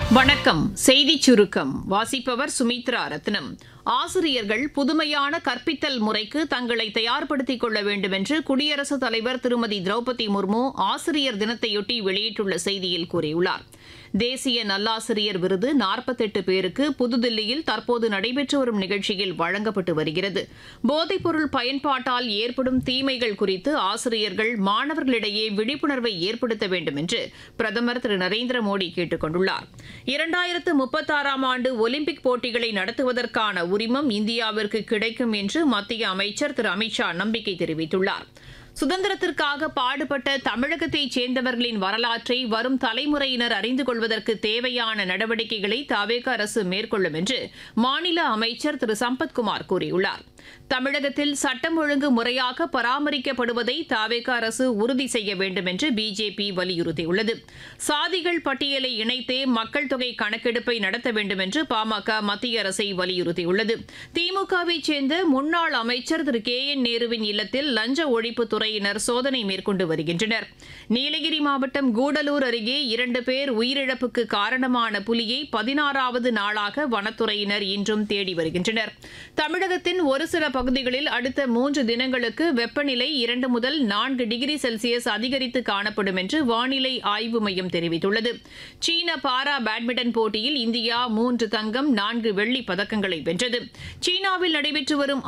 வணக்கம் செய்திச் சுருக்கம் வாசிப்பவர் சுமித்ரா ரத்னம் ஆசிரியர்கள் புதுமையான கற்பித்தல் முறைக்கு தங்களை தயார்படுத்திக் கொள்ள வேண்டும் என்று குடியரசுத் தலைவர் திருமதி திரௌபதி முர்மு ஆசிரியர் தினத்தையொட்டி வெளியிட்டுள்ள செய்தியில் கூறியுள்ளார் தேசிய நல்லாசிரியர் விருது நாற்பத்தெட்டு பேருக்கு புதுதில்லியில் தற்போது நடைபெற்று வரும் நிகழ்ச்சியில் வழங்கப்பட்டு வருகிறது போதைப்பொருள் பயன்பாட்டால் ஏற்படும் தீமைகள் குறித்து ஆசிரியர்கள் மாணவர்களிடையே விழிப்புணர்வை ஏற்படுத்த வேண்டும் என்று பிரதமர் திரு நரேந்திர மோடி கேட்டுக் கொண்டுள்ளார் இரண்டாயிரத்து முப்பத்தாறாம் ஆண்டு ஒலிம்பிக் போட்டிகளை நடத்துவதற்கான உரிமம் இந்தியாவிற்கு கிடைக்கும் என்று மத்திய அமைச்சர் திரு அமித்ஷா நம்பிக்கை தெரிவித்துள்ளார் சுதந்திரத்திற்காக பாடுபட்ட தமிழகத்தைச் சேர்ந்தவர்களின் வரலாற்றை வரும் தலைமுறையினர் அறிந்து கொள்வதற்கு தேவையான நடவடிக்கைகளை தவேக அரசு மேற்கொள்ளும் என்று மாநில அமைச்சர் திரு சம்பத்குமார் கூறியுள்ளார் தமிழகத்தில் சட்டம் ஒழுங்கு முறையாக பராமரிக்கப்படுவதை தாவேக அரசு உறுதி செய்ய வேண்டும் என்று பிஜேபி வலியுறுத்தியுள்ளது சாதிகள் பட்டியலை இணைத்தே மக்கள் தொகை கணக்கெடுப்பை நடத்த வேண்டும் என்று பாமக மத்திய அரசை வலியுறுத்தியுள்ளது திமுகவைச் சேர்ந்த முன்னாள் அமைச்சர் திரு கே என் நேருவின் இல்லத்தில் லஞ்ச ஒழிப்புத் துறையினர் சோதனை மேற்கொண்டு வருகின்றனர் நீலகிரி மாவட்டம் கூடலூர் அருகே இரண்டு பேர் உயிரிழப்புக்கு காரணமான புலியை பதினாறாவது நாளாக வனத்துறையினர் இன்றும் தேடி வருகின்றனர் தமிழகத்தின் ஒரு சில பகுதிகளில் அடுத்த மூன்று தினங்களுக்கு வெப்பநிலை இரண்டு முதல் நான்கு டிகிரி செல்சியஸ் அதிகரித்து காணப்படும் என்று வானிலை ஆய்வு மையம் தெரிவித்துள்ளது சீன பாரா பேட்மிண்டன் போட்டியில் இந்தியா மூன்று தங்கம் நான்கு வெள்ளிப் பதக்கங்களை வென்றது சீனாவில் நடைபெற்று வரும்